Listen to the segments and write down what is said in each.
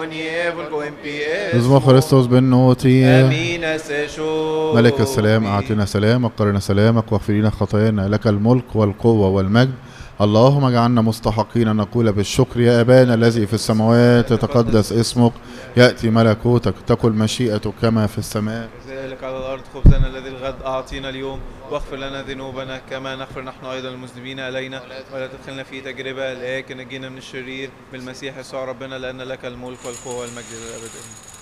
Nievol en pie. نزمة خريستوس بن نوتي امين سيشو ملك السلام أعطنا سلامك قرنا سلامك واغفر لنا خطايانا لك الملك والقوة والمجد اللهم اجعلنا مستحقين أن نقول بالشكر يا أبانا الذي في السماوات يتقدس اسمك يأتي ملكوتك تكن مشيئتك كما في السماء كذلك على الارض خبزنا الذي الغد اعطينا اليوم واغفر لنا ذنوبنا كما نغفر نحن ايضا المذنبين علينا ولا تدخلنا في تجربه لكن نجينا من الشرير بالمسيح يسوع ربنا لان لك الملك والقوه والمجد للابد آمين.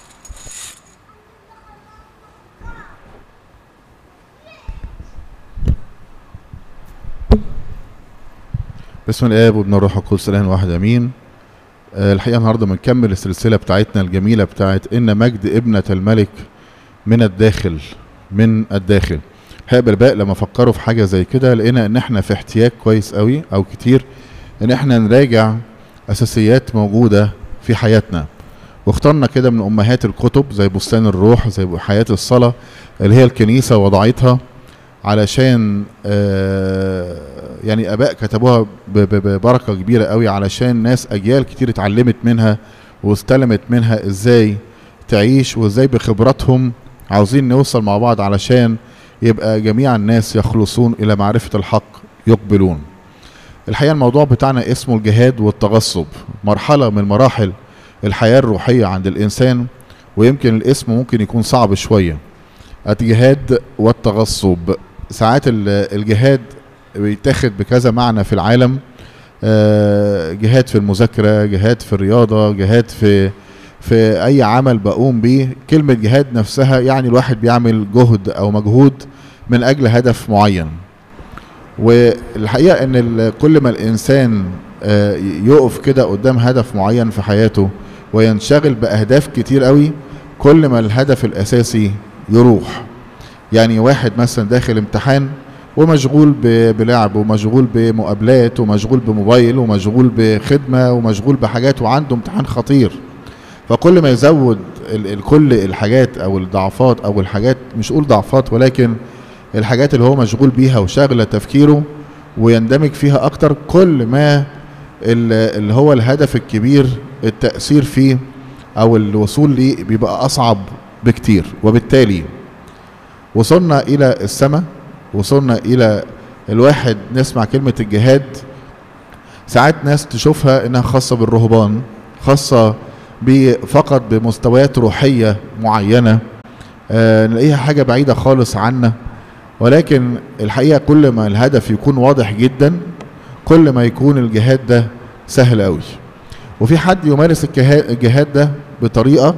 بسم الآب وابن الروح القدس الآن واحد أمين آه، الحقيقة النهاردة بنكمل السلسلة بتاعتنا الجميلة بتاعت إن مجد ابنة الملك من الداخل من الداخل الحقيقة بالباقي لما فكروا في حاجة زي كده لقينا إن إحنا في احتياج كويس قوي أو كتير إن إحنا نراجع أساسيات موجودة في حياتنا واخترنا كده من أمهات الكتب زي بستان الروح زي حياة الصلاة اللي هي الكنيسة وضعتها علشان آه، يعني اباء كتبوها ب- ب- ببركه كبيره قوي علشان ناس اجيال كتير اتعلمت منها واستلمت منها ازاي تعيش وازاي بخبراتهم عاوزين نوصل مع بعض علشان يبقى جميع الناس يخلصون الى معرفه الحق يقبلون الحقيقه الموضوع بتاعنا اسمه الجهاد والتغصب مرحله من مراحل الحياه الروحيه عند الانسان ويمكن الاسم ممكن يكون صعب شويه الجهاد والتغصب ساعات ال- الجهاد بيتاخد بكذا معنى في العالم آه، جهاد في المذاكرة جهاد في الرياضة جهاد في في أي عمل بقوم بيه كلمة جهاد نفسها يعني الواحد بيعمل جهد أو مجهود من أجل هدف معين والحقيقة إن ال- كل ما الإنسان آه، يقف كده قدام هدف معين في حياته وينشغل بأهداف كتير قوي كل ما الهدف الأساسي يروح يعني واحد مثلا داخل امتحان ومشغول ب- بلعب ومشغول بمقابلات ومشغول بموبايل ومشغول بخدمة ومشغول بحاجات وعنده امتحان خطير فكل ما يزود ال- ال- كل الحاجات او الضعفات او الحاجات مش اقول ضعفات ولكن الحاجات اللي هو مشغول بيها وشاغله تفكيره ويندمج فيها اكتر كل ما ال- اللي هو الهدف الكبير التأثير فيه او الوصول ليه بيبقى اصعب بكتير وبالتالي وصلنا الى السماء وصلنا الى الواحد نسمع كلمة الجهاد ساعات ناس تشوفها انها خاصة بالرهبان خاصة ب- فقط بمستويات روحية معينة آه نلاقيها حاجة بعيدة خالص عنا ولكن الحقيقة كل ما الهدف يكون واضح جدا كل ما يكون الجهاد ده سهل قوي وفي حد يمارس الجها- الجهاد ده بطريقة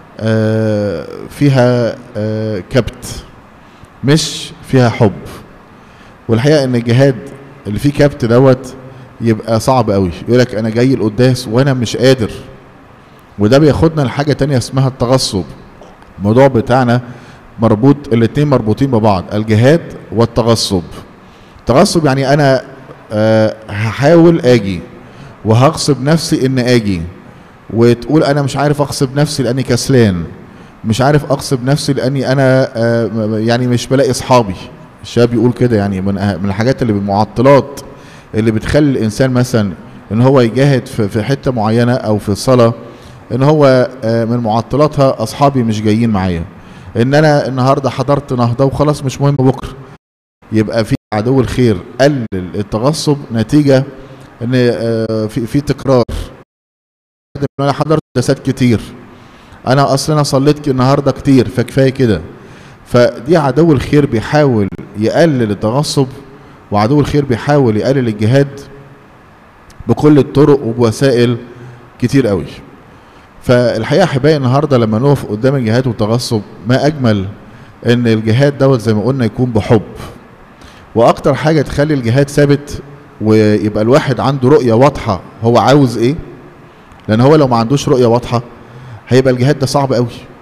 آه فيها آه كبت مش فيها حب والحقيقه ان الجهاد اللي فيه كبت دوت يبقى صعب قوي يقول لك انا جاي القداس وانا مش قادر وده بياخدنا لحاجه تانية اسمها التغصب الموضوع بتاعنا مربوط الاتنين مربوطين ببعض الجهاد والتغصب التغصب يعني انا آه هحاول اجي وهغصب نفسي ان اجي وتقول انا مش عارف اغصب نفسي لاني كسلان مش عارف اغصب نفسي لاني انا آه، م- م- يعني مش بلاقي اصحابي الشباب يقول كده يعني من أه- من الحاجات اللي بالمعطلات اللي بتخلي الانسان مثلا ان هو يجاهد في في حته معينه او في الصلاه ان هو آه، من معطلاتها اصحابي مش جايين معايا ان انا النهارده حضرت نهضه وخلاص مش مهم بكره يبقى في عدو الخير قلل التغصب نتيجه ان آه، في في تكرار انا حضرت قداسات كتير انا اصلا انا صليت النهارده كتير فكفايه كده فدي عدو الخير بيحاول يقلل التغصب وعدو الخير بيحاول يقلل الجهاد بكل الطرق وبوسائل كتير قوي فالحقيقه احبائي النهارده لما نقف قدام الجهاد والتغصب ما اجمل ان الجهاد دوت زي ما قلنا يكون بحب واكتر حاجه تخلي الجهاد ثابت ويبقى الواحد عنده رؤيه واضحه هو عاوز ايه لان هو لو ما عندوش رؤيه واضحه هيبقى الجهاد ده صعب قوي